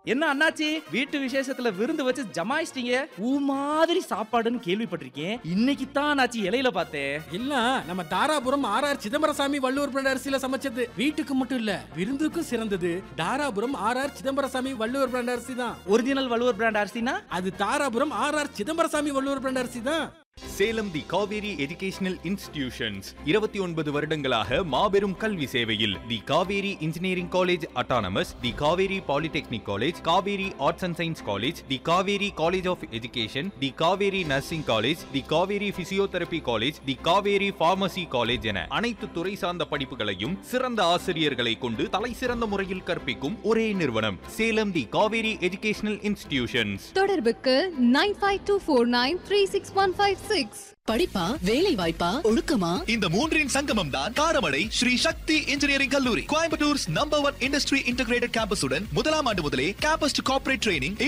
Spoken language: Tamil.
என்ன அண்ணாச்சி வீட்டு விசேஷத்துல விருந்து வச்சு ஜமாயிச்சிட்டீங்க ஊ மாதிரி சாப்பாடுன்னு கேள்விப்பட்டிருக்கேன் இன்னைக்கு தான் அண்ணாச்சி இலையில பார்த்தேன் இல்ல நம்ம Dharapuram R R Chidambarasamy Valluvar brand அரிசியில சமைச்சது வீட்டுக்கு மட்டும் இல்ல விருந்துக்கும் சிறந்தது Dharapuram R R Chidambarasamy Valluvar brand அரிசி தான் ஒரிஜினல் வள்ளுவர் பிராண்ட் அரிசினா அது Dharapuram R R Chidambarasamy Valluvar brand அரிசி தான் Salem the Kaveri educational institutions இருபத்தி ஒன்பது வருடங்களாக மாபெரும் கல்வி சேவையில் the Kaveri engineering college autonomous the Kaveri polytechnic college Kaveri arts and science college the Kaveri college of education the Kaveri nursing college the Kaveri physiotherapy college the Kaveri pharmacy college என அனைத்து துறை சார்ந்த படிப்புகளையும் சிறந்த ஆசிரியர்களை கொண்டு தலை சிறந்த முறையில் கற்பிக்கும் ஒரே நிறுவனம் Salem the Kaveri educational institutions தொடர்புக்கு nine five two four nine three six one five six படிப்பா வேலை வாய்ப்பா ஒழுக்கமா இந்த மூன்றின் சங்கமம் தான் காரமடை ஸ்ரீ சக்தி இன்ஜினியரிங் கல்லூரி Coimbatore's number one industry integrated கேம்பஸுடன் முதலாம் ஆண்டு முதலே கேம்பஸ் டு கார்ப்பரேட் ட்ரைனிங்